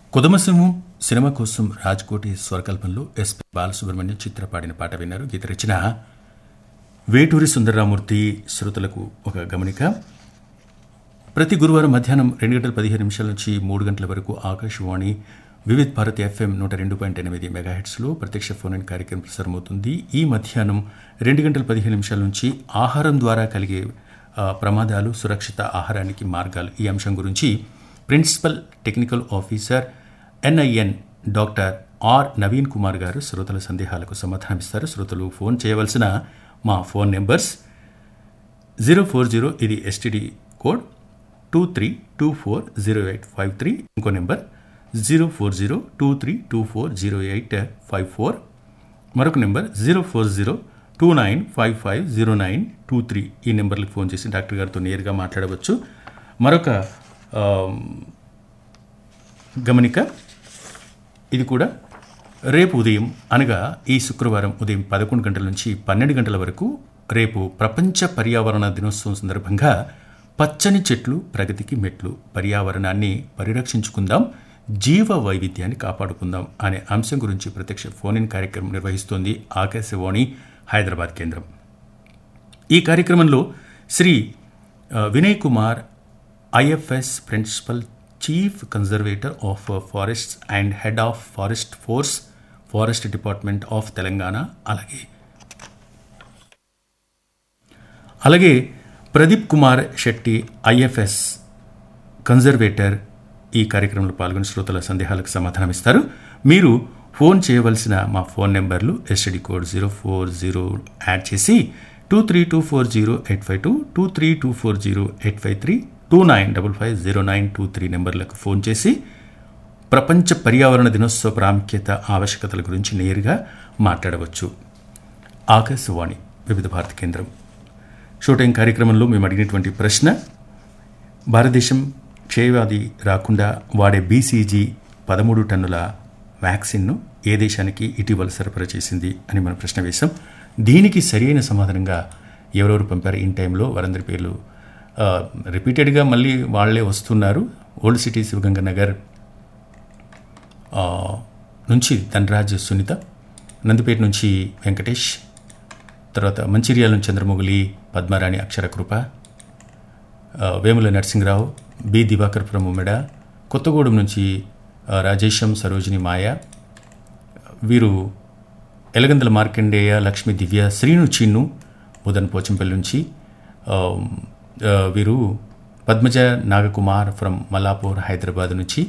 కుదమసింహం సినిమా కోసం రాజ్కోటి స్వరకల్పంలో ఎస్పి బాలసుబ్రహ్మణ్యం చిత్ర పాడిన పాట విన్నారు గీత రచన వేటూరి సుందరరామూర్తి శ్రోతలకు ఒక గమనిక ప్రతి గురువారం మధ్యాహ్నం రెండు గంటల పదిహేను నిమిషాల నుంచి మూడు గంటల వరకు ఆకాశవాణి వివిధ్ భారతి ఎఫ్ఎం నూట రెండు పాయింట్ ఎనిమిది మెగాహెట్స్లో ప్రత్యక్ష ఫోన్ ఇన్ కార్యక్రమం ప్రసారమవుతుంది ఈ మధ్యాహ్నం రెండు గంటల పదిహేను నిమిషాల నుంచి ఆహారం ద్వారా కలిగే ఆ, ప్రమాదాలు సురక్షిత ఆహారానికి మార్గాలు ఈ అంశం గురించి principal technical officer NIN doctor R Naveen Kumar గారు శ్రోతల సందేహాలకు సమాధానమిస్తారు శ్రోతలు ఫోన్ చేయవలసిన మా phone numbers zero four zero ఇది STD code two three two four zero eight five three ఇంకో number zero four zero two three two four zero eight five four మరొక number zero four zero two nine five five zero nine two three ఈ నెంబర్లకు phone చేసి doctor గారితో నేరుగా మాట్లాడవచ్చు మరొక ఆమ్, గమనిక ఇది కూడా రేపు ఉదయం అనగా ఈ శుక్రవారం ఉదయం పదకొండు గంటల నుంచి పన్నెండు గంటల వరకు రేపు ప్రపంచ పర్యావరణ దినోత్సవం సందర్భంగా పచ్చని చెట్లు ప్రగతికి మెట్లు పర్యావరణాన్ని పరిరక్షించుకుందాం జీవ వైవిధ్యాన్ని కాపాడుకుందాం అనే అంశం గురించి ప్రత్యక్ష ఫోన్ ఇన్ కార్యక్రమం నిర్వహిస్తోంది ఆకాశవాణి హైదరాబాద్ కేంద్రం ఈ కార్యక్రమంలో శ్రీ ఆ, Vinay Kumar IFS principal chief conservator of forests and head of forest force forest department of Telangana అలాగే అలాగే ప్రదీప్ కుమార్ శెట్టి ఐఎఫ్ఎస్ కన్జర్వేటర్ ఈ కార్యక్రమంలో పాల్గొని శ్రోతల సందేహాలకు సమాధానమిస్తారు మీరు ఫోన్ చేయవలసిన మా ఫోన్ నెంబర్లు STD code zero four zero add చేసి two three two four zero eight five two two three two four zero eight five three two nine double five zero nine two three నెంబర్లకు phone చేసి ప్రపంచ పర్యావరణ దినోత్సవ ప్రాముఖ్యత ఆవశ్యకతల గురించి నేరుగా మాట్లాడవచ్చు ఆకాశవాణి వివిధ భారతి కేంద్రం షూటింగ్ కార్యక్రమంలో మేము అడిగినటువంటి ప్రశ్న భారతదేశం క్షయవ్యాధి రాకుండా వాడే బీసీజీ పదమూడు టన్నుల వ్యాక్సిన్ను ఏ దేశానికి ఇటీవల సరఫరా చేసింది అని మనం ప్రశ్న వేశాం దీనికి సరైన సమాధానంగా ఎవరెవరు పంపారు ఇన్ టైంలో వారందరి పేర్లు ఆ, రిపీటెడ్గా మళ్ళీ వాళ్ళే వస్తున్నారు ఓల్డ్ సిటీ శివగంగ నగర్ ఆ, నుంచి ధనరాజ్ సునీత నందిపేట నుంచి వెంకటేష్ తర్వాత మంచిర్యాల నుంచి చంద్రమొగిలి పద్మారాణి అక్షరకృప ఆ, వేముల నరసింహరావు బి దివాకర్ ప్రముమెడ కొత్తగూడెం నుంచి ఆ, రాజేశం సరోజిని మాయ వీరు ఎలగందల మార్కండేయ లక్ష్మీ దివ్య శ్రీను చిన్ను బుధన్ పోచంపల్లి నుంచి ఆ, ఆ, వీరు పద్మజ నాగకుమార్ ఫ్రమ్ మల్లాపూర్ హైదరాబాద్ నుంచి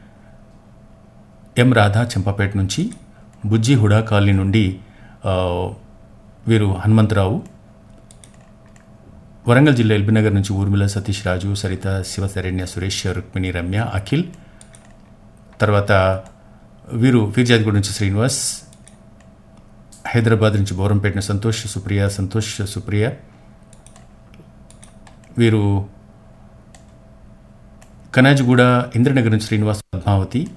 ఎం రాధా చెంపపేట నుంచి బుజ్జి హుడా కాలనీ నుండి ఆ, వీరు హనుమంతరావు వరంగల్ జిల్లా ఎల్బీనగర్ నుంచి ఊర్మిళ సతీష్ రాజు సరిత శివశరణ్య సురేష్ రుక్మిణి రమ్య అఖిల్ తర్వాత వీరు ఫిర్జాద్గూడ నుంచి శ్రీనివాస్ హైదరాబాద్ నుంచి బోరంపేట సంతోష్ సుప్రియ సంతోష్ సుప్రియ వీరు కనాజిగూడ ఇంద్రనగర్ నుంచి శ్రీనివాస్ పద్మావతి